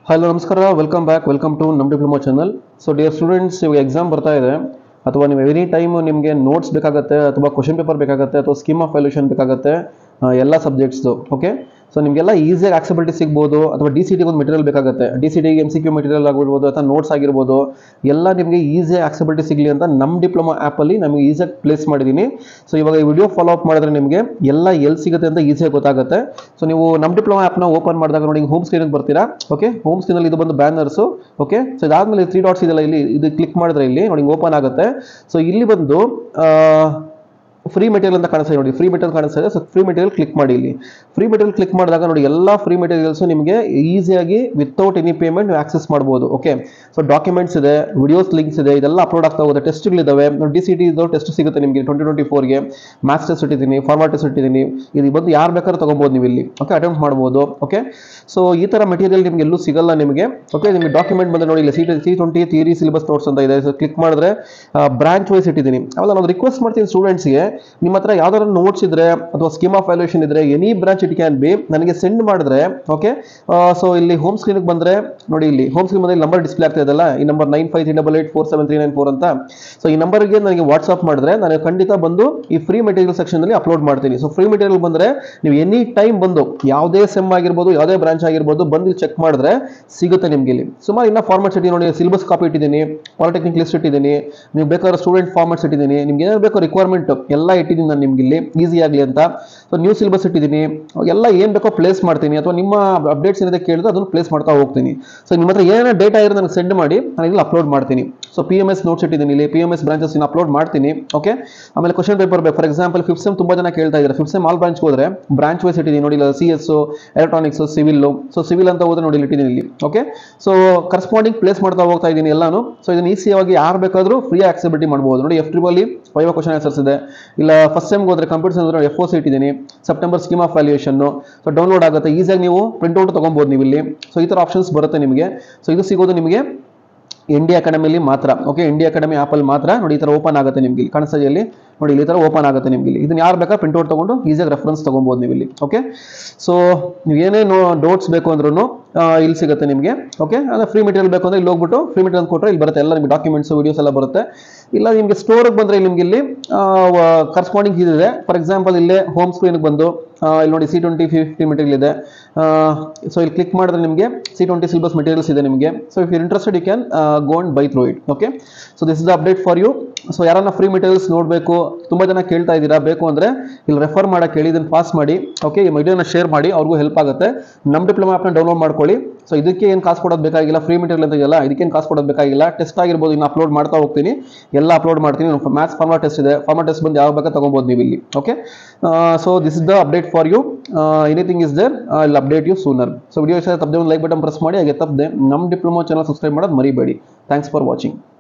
hello ನಮಸ್ಕಾರ welcome back welcome to ನಮ್ಮ diploma channel so dear students ಇವಾಗ exam ಬರ್ತಾ ಇದೆ ಅಥವಾ ನೀವು ಎನಿ ಟೈಮ್ ನಿಮಗೆ ನೋಟ್ಸ್ ಬೇಕಾಗುತ್ತೆ ಅಥವಾ ಕ್ವಶನ್ ಪೇಪರ್ ಬೇಕಾಗುತ್ತೆ ಅಥವಾ ಸ್ಕೀಮ್ ಆಫ್ ವ್ಯಾಲ್ಯೂಷನ್ ಬೇಕಾಗುತ್ತೆ ಆ, ಎಲ್ಲ ಸಬ್ಜೆಕ್ಟ್ಸ್ದು ಓಕೆ ಸೊ ನಿಮಗೆಲ್ಲ ಈಸಿಯಾಗಿ ಆಕ್ಸೆಬಿಲಿಟಿ ಸಿಗ್ಬೋದು ಅಥವಾ ಡಿ ಸಿ ಟಿಗೆ ಒಂದು ಮೆಟೀರಿಯಲ್ ಬೇಕಾಗುತ್ತೆ ಡಿ ಸಿ ಟಿಗೆ ಎಮ್ ಸಿ ಕ್ಯೂ ಮೆಟೀರಿಯಲ್ ಆಗಿರ್ಬೋದು ಅಥವಾ ನೋಟ್ಸ್ ಆಗಿರ್ಬೋದು ಎಲ್ಲ ನಿಮಗೆ ಈಸಿಯಾಗಿ ಆಕ್ಸೆಬಿಲಿಟಿ ಸಿಗಲಿ ಅಂತ ನಮ್ಮ ಡಿಪ್ಲೊಮಾ ಆ್ಯಪಲ್ಲಿ ನಮಗೆ ಈಸಿಯಾಗಿ ಪ್ಲೇಸ್ ಮಾಡಿದ್ದೀನಿ ಸೊ ಇವಾಗ ಈ ವಿಡಿಯೋ ಫಾಲೋ ಅಪ್ ಮಾಡಿದ್ರೆ ನಿಮಗೆ ಎಲ್ಲ ಎಲ್ಲಿ ಸಿಗುತ್ತೆ ಅಂತ ಈಸಿಯಾಗಿ ಗೊತ್ತಾಗುತ್ತೆ ಸೊ ನೀವು ನಮ್ಮ ಡಿಪ್ಲೊಮಾ ಆ್ಯಪ್ನ ಓಪನ್ ಮಾಡಿದಾಗ ನೋಡಿ ಹೋಮ್ ಸ್ಕ್ರೀನಿಗೆ ಬರ್ತೀರಾ ಓಕೆ ಹೋಮ್ ಸ್ಕ್ರೀನಲ್ಲಿ ಇದು ಬಂದು ಬ್ಯಾನರ್ಸು ಓಕೆ ಸೊ ಇದಾದ್ಮೇಲೆ ತ್ರೀ ಡಾಟ್ಸ್ ಇದೆಲ್ಲ ಇಲ್ಲಿ ಇದು ಕ್ಲಿಕ್ ಮಾಡಿದ್ರೆ ಇಲ್ಲಿ ನೋಡಿ ಓಪನ್ ಆಗುತ್ತೆ ಸೊ ಇಲ್ಲಿ ಬಂದು ಫ್ರೀ ಮೆಟೀರಿಯಲ್ ಅಂತ ಕಾಣಿಸ್ತಾ ಇದೆ ನೋಡಿ ಫ್ರೀ ಮೆಟೀರಿಯಲ್ ಕಾಣಿಸ್ತಾ ಇದೆ ಸೊ ಫ್ರೀ ಮೆಟೀರಿಯಲ್ ಕ್ಲಿಕ್ ಮಾಡಿ ಇಲ್ಲಿ ಫ್ರೀ ಮೆಟೀರಿಯಲ್ ಕ್ಲಿಕ್ ಮಾಡಿದಾಗ ನೋಡಿ ಎಲ್ಲ ಫ್ರೀ ಮೆಟೀರಿಯಲ್ಸ್ ನಿಮಗೆ ಈಸಿಯಾಗಿ ವಿತೌಟ್ ಎನಿ ಪೇಮೆಂಟ್ ನೀವು ಆಕ್ಸೆಸ್ ಮಾಡ್ಬೋದು ಓಕೆ ಸೊ ಡಾಕ್ಯುಮೆಂಟ್ಸ್ ಇದೆ ವಿಡಿಯೋಸ್ ಲಿಂಕ್ಸ್ ಇದೆ ಇದೆಲ್ಲ ಅಪ್ಲೋಡ್ ಆಗ್ತಾ ಹೋಗುತ್ತೆ ಟೆಸ್ಟ್ಗಳಿದ್ದಾವೆ ಡಿ ಸಿ ಟಿ ಇದು ಟೆಸ್ಟ್ ಸಿಗುತ್ತೆ ನಿಮಗೆ ಟ್ವೆಂಟಿ ಟ್ವೆಂಟಿ ಫೋರ್ಗೆ ಮ್ಯಾಥ್ಸ್ ಟೆಸ್ಟ್ ಇಟ್ಟಿದ್ದೀನಿ ಫಾರ್ಮಾ ಟೆಸ್ಟ್ ಇಟ್ಟಿದ್ದೀನಿ ಇದು ಬಂದು ಯಾರು ಬೇಕಾದ್ರೂ ತಗೋಬೋದು ನೀವು ಇಲ್ಲಿ ಓಕೆ ಅಟೆಂಪ್ಟ್ ಮಾಡ್ಬೋದು ಓಕೆ ಸೊ ಈ ಥರ ಮೆಟೀರಿಯಲ್ ನಿಮಗೆ ಎಲ್ಲೂ ಸಿಗಲ್ಲ ನಿಮಗೆ ಓಕೆ ನಿಮಗೆ ಡಾಕ್ಯುಮೆಂಟ್ ಬಂದು ನೋಡಿ ಇಲ್ಲಿ C C twenty theory syllabus notes ಅಂತ ಇದೆ ಸೊ ಕ್ಲಿಕ್ ಮಾಡಿದ್ರೆ ಬ್ರಾಂಚ್ ವೈಸ್ ಇಟ್ಟಿದ್ದೀನಿ ಆಮೇಲೆ ನಾನು ರಿಕ್ವೆಸ್ಟ್ ಮಾಡ್ತೀನಿ ಸ್ಟೂಡೆಂಟ್ಸ್ಗೆ ನಿಮ್ಮ ಹತ್ರ ಯಾವ್ದಾದ್ರು ನೋಟ್ಸ್ ಇದ್ರೆ ಅಥವಾ ಸ್ಕೀಮ್ ಆಫ್ ವ್ಯಾಲ್ಯೂಷನ್ ಇದ್ರೆ any branch it can be ನನಗೆ ಸೆಂಡ್ ಮಾಡಿದ್ರೆ ಓಕೆ ಸೊ ಇಲ್ಲಿ ಹೋಮ್ ಸ್ಕ್ರೀನ್ಗೆ ಬಂದ್ರೆ ನೋಡಿ ಇಲ್ಲಿ ಹೋಮ್ ಸ್ಕ್ರೀನ್ ಬಂದ್ರೆ ನಂಬರ್ ಡಿಸ್ಪ್ಲೇ ಆಗ್ತಾ ಇದೆಲ್ಲ ಈ number nine five three double eight four seven three nine four ಅಂತ ಸೊ ಈ ನಂಬರ್ಗೆ ನನಗೆ ವಾಟ್ಸ್ಆಪ್ ಮಾಡಿದ್ರೆ ನಾನು ಖಂಡಿತ ಬಂದು ಈ ಫ್ರೀ ಮೆಟೀರಿಯಲ್ ಸೆಕ್ಷನ್ ಅಲ್ಲಿ ಅಪ್ಲೋಡ್ ಮಾಡ್ತೀನಿ ಸೊ ಫ್ರೀ ಮೆಟೀರಿಯಲ್ ಬಂದ್ರೆ ನೀವು ಎನಿ ಟೈಮ್ ಬಂದು ಯಾವುದೇ ಸೆಮ್ ಆಗಿರ್ಬೋದು ಯಾವುದೇ ಬ್ರಾಂಚ್ ಆಗಿರ್ಬೋದು ಬಂದು ಇಲ್ಲಿ ಚೆಕ್ ಮಾಡಿದ್ರೆ ಸಿಗುತ್ತೆ ನಿಮ್ಗೆ ಇಲ್ಲಿ ಸುಮಾರು ಇನ್ನ ಫಾರ್ಮೆಟ್ಸ್ ಇಟ್ಟಿದ್ದೀನಿ ನೋಡಿ ಸಿಲೆಬಸ್ ಕಾಪಿ ಇಟ್ಟಿದ್ದೀನಿ ಪಾಲಿಟೆಕ್ನಿಕ್ ಲಿಸ್ಟ್ ಇಟ್ಟಿದ್ದೀನಿ ನೀವು ಬೇಕಾದ್ರೆ ಸ್ಟೂಡೆಂಟ್ ಫಾರ್ಮೆಟ್ಸ್ ಇಟ್ಟಿದ್ದೀನಿ ನಿಮ್ಗೆ ಏನೇನು ಬೇಕೋ ರಿಕ್ವೈರ್ಮೆಂಟ್ ಎಲ್ಲ ಇಟ್ಟಿದ್ದೀನಿ ನಾನು ನಿಮ್ಗೆ ಇಲ್ಲಿ ಈಸಿ ಆಗಲಿ ಅಂತ ಸೊ ನ್ಯೂ ಸಿಲೆಬಸ್ ಇಟ್ಟಿದ್ದೀನಿ ಎಲ್ಲ ಏನು ಬೇಕೋ ಪ್ಲೇಸ್ ಮಾಡ್ತೀನಿ ಅಥವಾ ನಿಮ್ಮ ಅಪ್ಡೇಟ್ಸ್ ಏನಿದೆ ಕೇಳಿದ್ರೆ ಅದನ್ನು ಪ್ಲೇಸ್ ಮಾಡ್ತಾ ಹೋಗ್ತೀನಿ ಸೊ ನಿಮ್ಮ ಹತ್ರ ಏನೇನೋ ಡೇಟಾ ಇರೋ ನನಗೆ ಸೆಂಡ್ ಮಾಡಿ ನಾನು ಇಲ್ಲಿ ಅಪ್ಲೋಡ್ ಮಾಡ್ತೀನಿ so P M S notes ಇಟ್ಟಿದ್ದೀನಿ ಇಲ್ಲಿ ಪಿ ಎಮ್ ಎಸ್ ಬ್ರಾಂಚಸ್ ಇನ್ನು ಅಪ್ಲೋಡ್ ಮಾಡ್ತೀನಿ ಓಕೆ ಆಮೇಲೆ ಕ್ವಶನ್ ಪೇಪರ್ ಬೇಕು ಫಾರ್ ಎಕ್ಸಾಂಪಲ್ ಫಿಫ್ತ್ ಸೆಮ್ ತುಂಬ ಜನ ಕೇಳ್ತಾ ಇದ್ದಾರೆ ಫಿಫ್ತ್ ಸೆಮ್ ಆಲ್ ಬ್ರಾಂಚ್ ಹೋದ್ರೆ ಬ್ರಾಂಚ್ ವೈಸ್ ಇಟ್ಟಿದ್ದೀನಿ ನೋಡಿ C S electronics civil so civil ಅಂತ ಹೋದ್ರೆ ನೋಡಿ ಇಲ್ಲಿ ಇಟ್ಟಿದ್ದೀನಿ ಇಲ್ಲಿ ಓಕೆ ಸೊ ಕರೆಸ್ಪಾಂಡಿಂಗ್ ಪ್ಲೇಸ್ ಮಾಡ್ತಾ ಹೋಗ್ತಾ ಇದ್ದೀನಿ ಎಲ್ಲಾನು ಸೊ ಇದನ್ನ ಈಸಿಯಾಗಿ ಯಾರು ಬೇಕಾದರೂ ಫ್ರೀ ಆಕ್ಸೆಬಿಲಿಟಿ ಮಾಡ್ಬೋದು ನೋಡಿ F triple five question answers ಇದೆ ಇಲ್ಲ ಫಸ್ಟ್ ಸೆಮ್ಗೆ ಹೋದ್ರೆ ಕಂಪ್ಯೂಟರ್ಸ್ ಅಂದ್ರೆ ಎಫ್ ಓ ಸಿ ಇಟ್ಟಿದ್ದೀನಿ September scheme of valuation so download ಆಗುತ್ತೆ ಈಸಿಯಾಗಿ ನೀವು ಪ್ರಿಂಟ್ಔಟ್ ತೊಗೊಬೋದು ನೀವು ಇಲ್ಲಿ ಸೊ ಈ ಥರ ಆಪ್ಷನ್ಸ್ ಬರುತ್ತೆ ನಿಮಗೆ ಸೊ ಇದು ಸಿಗೋದು ನಿಮಗೆ ಇಂಡಿಯಾ ಅಕಾಡೆಮಿಲಿ ಮಾತ್ರ ಓಕೆ ಇಂಡಿಯಾ ಅಕಾಡೆಮಿ ಆಪಲ್ಲಿ ಮಾತ್ರ ನೋಡಿ ಈ ಥರ ಓಪನ್ ಆಗುತ್ತೆ ನಿಮಗೆ ಇಲ್ಲಿ ಕಾಣಿಸ್ತಾ ಇದೆಯಾ ಇಲ್ಲಿ ನೋಡಿ ಇಲ್ಲಿ ಈ ಥರ ಓಪನ್ ಆಗುತ್ತೆ ನಿಮಗೆ ಇಲ್ಲಿ ಇದನ್ನ ಯಾರು ಬೇಕಾದ್ರೆ ಪ್ರಿಂಟ್ಔಟ್ ತೊಗೊಂಡು ಈಸಿಯಾಗಿ ರೆಫರೆನ್ಸ್ ತೊಗೊಬೋದು ನೀವು ಇಲ್ಲಿ ಓಕೆ ಸೊ ನೀವು ಏನೇ ನೋಟ್ಸ್ ಬೇಕು ಅಂದ್ರೂ ಇಲ್ಲಿ ಸಿಗುತ್ತೆ ನಿಮಗೆ ಓಕೆ ಅಂದರೆ ಫ್ರೀ ಮೆಟೀರಿಯಲ್ ಬೇಕು ಅಂದರೆ ಇಲ್ಲಿ ಹೋಗ್ಬಿಟ್ಟು ಫ್ರೀ ಮೆಟೀರಿಯಲ್ ಕೊಟ್ಟರೆ ಇಲ್ಲಿ ಬರುತ್ತೆ ಎಲ್ಲ ನಿಮಗೆ ಡಾಕ್ಯುಮೆಂಟ್ಸ್ ವಿಡಿಯೋಸ್ ಎಲ್ಲ ಬರುತ್ತೆ ಇಲ್ಲ ನಿಮಗೆ ಸ್ಟೋರ್ಗೆ ಬಂದರೆ ನಿಮಗೆ ಇಲ್ಲಿ ಕರೆಸ್ಪಾಂಡಿಂಗ್ ಇದಿದೆ ಫಾರ್ ಎಕ್ಸಾಂಪಲ್ ಇಲ್ಲೇ ಹೋಮ್ ಸ್ಕ್ರೀನ್ಗೆ ಬಂದು ಆ, ಇಲ್ಲಿ ನೋಡಿ ಸಿ ಟ್ವೆಂಟಿ ಫಿಫ್ಟಿ ಮೆಟೀರಿಯಲ್ ಇದೆ ಸೊ ಇಲ್ಲಿ ಕ್ಲಿಕ್ ಮಾಡಿದ್ರೆ ನಿಮಗೆ ಸಿ ಟ್ವೆಂಟಿ ಸಿಲೆಬಸ್ ಮೆಟೀರಿಯಲ್ಸ್ ಇದೆ ನಿಮಗೆ so if you interested you can go and by through it okay so this is the update for you so ಯಾರನ್ನ ಫ್ರೀ ಮೆಟೀರಿಯಲ್ಸ್ ನೋಡಬೇಕು ತುಂಬ ಜನ ಕೇಳ್ತಾ ಇದ್ದೀರಾ ಬೇಕು ಅಂದರೆ ಇಲ್ಲಿ ರೆಫರ್ ಮಾಡಕ್ಕೆ ಹೇಳಿ ಇದನ್ನು ಪಾಸ್ ಮಾಡಿ ಓಕೆ ಈ ವಿಡಿಯೋನ ಶೇರ್ ಮಾಡಿ ಅವ್ರಿಗೂ ಹೆಲ್ಪ್ ಆಗುತ್ತೆ ನಮ್ಮ ಡಿಪ್ಲೊಮಾ ಆ್ಯಪ್ನ ಡೌನ್ಲೋಡ್ ಮಾಡ್ಕೊಳ್ಳಿ ಸೊ ಇದಕ್ಕೆ ಏನು ಕಾಸು ಕೊಡೋದು ಬೇಕಾಗಿಲ್ಲ ಫ್ರೀ ಮೆಟೀರಿಯಲ್ ಅಂತ ಇದೆಯಲ್ಲ ಇದಕ್ಕೇನು ಕಾಸು ಕೊಡೋದು ಬೇಕಾಗಿಲ್ಲ ಟೆಸ್ಟ್ ಆಗಿರ್ಬೋದು ಇನ್ನು ಅಪ್ಲೋಡ್ ಮಾಡ್ತಾ ಹೋಗ್ತೀನಿ ಎಲ್ಲ ಅಪ್ಲೋಡ್ ಮಾಡ್ತೀನಿ ಮ್ಯಾಥ್ಸ್ ಫಾರ್ಮಾ ಟೆಸ್ಟ್ ಇದೆ ಫಾರ್ಮಾ ಟೆಸ್ಟ್ ಬಂದು ಯಾವ ಬೇಕಾದ್ರೆ ತೊಗೊಬೋದು ನೀವು ಇಲ್ಲಿ okay so this is the update for you anything is there ಇಲ್ಲಿ update you sooner so video ಇಷ್ಟ ತಪ್ಪದೆ ಒಂದು ಲೈಕ್ ಬಟನ್ ಪ್ರೆಸ್ ಮಾಡಿ ಹಾಗೆ ತಪ್ಪದೆ ನಮ್ಮ ಡಿಪ್ಲೊಮಾ ಚಾನಲ್ ಸಬ್ಸ್ಕ್ರೈಬ್ ಮಾಡೋದು ಮರಿಬೇಡಿ ಥ್ಯಾಂಕ್ಸ್ ಫಾರ್ ವಾಚಿಂಗ್